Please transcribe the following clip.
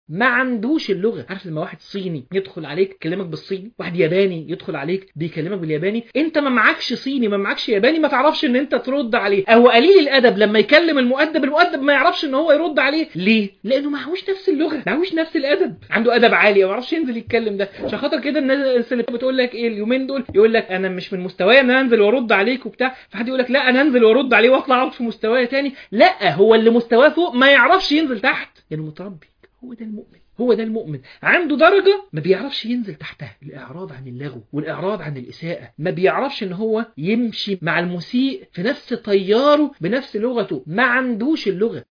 ما عندوش اللغه عارف لما واحد صيني يدخل عليك يكلمك بالصيني واحد ياباني يدخل عليك بيكلمك بالياباني انت ما معكش صيني ما معكش ياباني ما تعرفش ان انت ترد عليه او قليل الادب لما يكلم المؤدب المؤدب ما يعرفش ان هو يرد عليه ليه لانه معهوش نفس اللغه معهوش نفس الادب عنده ادب عالي ما يعرفش ينزل يتكلم ده عشان خاطر كده الناس اللي بتقول لك ايه اليومين دول يقول لك انا مش من مستواي ان انا انزل وارد عليك وبتاع فحد يقول لك لا انا انزل وارد عليه واطلع اقعد في مستواي تاني لا هو اللي مستواه فوق ما يعرفش ينزل تحت يعني متربي هو ده المؤمن هو ده المؤمن عنده درجة ما بيعرفش ينزل تحتها الإعراض عن اللغو والإعراض عن الإساءة ما بيعرفش إن هو يمشي مع المسيء في نفس طياره بنفس لغته ما عندوش اللغة